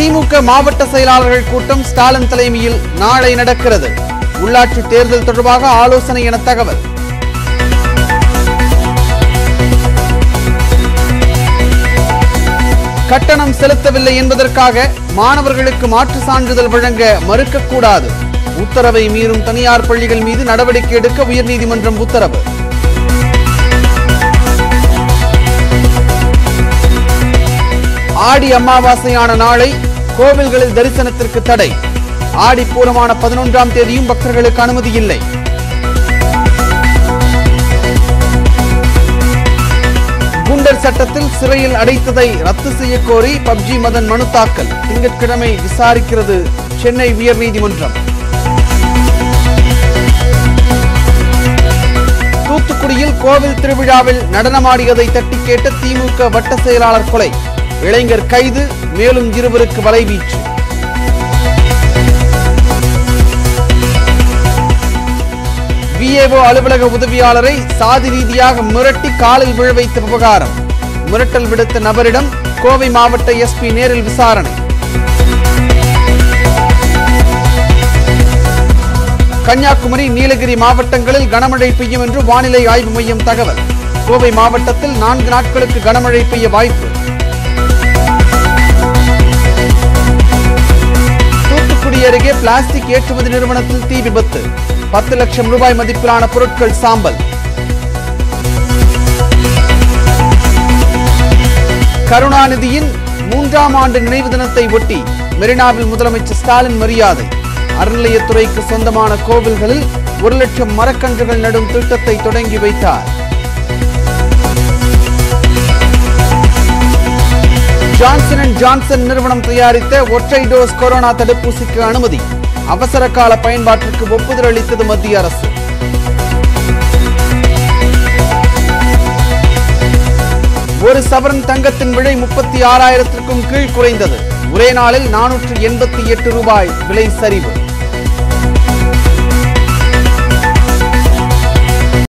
திமுக மாவட்ட செயலாளர்கள் கூட்டம் ஸ்டாலின் தலைமையில் நாளை நடக்கிறது உள்ளாட்சி தேர்தல் தொடர்பாக ஆலோசனை என தகவல் கட்டணம் செலுத்தவில்லை என்பதற்காக மாணவர்களுக்கு மாற்று சான்றிதழ் வழங்க மறுக்கக்கூடாது உத்தரவை மீறும் தனியார் பள்ளிகள் மீது நடவடிக்கை எடுக்க உயர்நீதிமன்றம் உத்தரவு ஆடி அமாவாசையான நாளை கோவில்களில் தரிசனத்திற்கு தடை ஆடி பூரமான பதினொன்றாம் தேதியும் பக்தர்களுக்கு அனுமதி இல்லை குண்டர் சட்டத்தில் சிறையில் அடைத்ததை ரத்து செய்ய கோரி பப்ஜி மதன் மனு தாக்கல் திங்கட்கிழமை விசாரிக்கிறது சென்னை உயர்நீதிமன்றம் தூத்துக்குடியில் கோவில் திருவிழாவில் நடனமாடியதை தட்டி கேட்ட திமுக வட்ட செயலாளர் கொலை இளைஞர் கைது மேலும் இருவருக்கு வலைவீச்சு விஏஓ அலுவலக உதவியாளரை சாதி ரீதியாக மிரட்டி காலில் விழ வைத்த விவகாரம் மிரட்டல் விடுத்த நபரிடம் கோவை மாவட்ட எஸ்பி நேரில் விசாரணை கன்னியாகுமரி நீலகிரி மாவட்டங்களில் கனமழை பெய்யும் என்று வானிலை ஆய்வு மையம் தகவல் கோவை மாவட்டத்தில் நான்கு நாட்களுக்கு கனமழை பெய்ய வாய்ப்பு தூத்துக்குடி அருகே பிளாஸ்டிக் ஏற்றுமதி நிறுவனத்தில் தீ விபத்து பத்து லட்சம் ரூபாய் மதிப்பிலான பொருட்கள் சாம்பல் கருணாநிதியின் மூன்றாம் ஆண்டு நினைவு தினத்தை ஒட்டி மெரினாவில் முதலமைச்சர் ஸ்டாலின் மரியாதை அறநிலையத்துறைக்கு சொந்தமான கோவில்களில் ஒரு லட்சம் மரக்கன்றுகள் நடும் திட்டத்தை தொடங்கி வைத்தார் ஜான்சன் அண்ட் ஜான்சன் நிறுவனம் தயாரித்த ஒற்றை டோஸ் கொரோனா தடுப்பூசிக்கு அனுமதி அவசர கால பயன்பாட்டிற்கு ஒப்புதல் அளித்தது மத்திய அரசு ஒரு சவரன் தங்கத்தின் விலை முப்பத்தி ஆறாயிரத்திற்கும் கீழ் குறைந்தது ஒரே நாளில் நானூற்று எண்பத்தி எட்டு ரூபாய் விலை சரிவு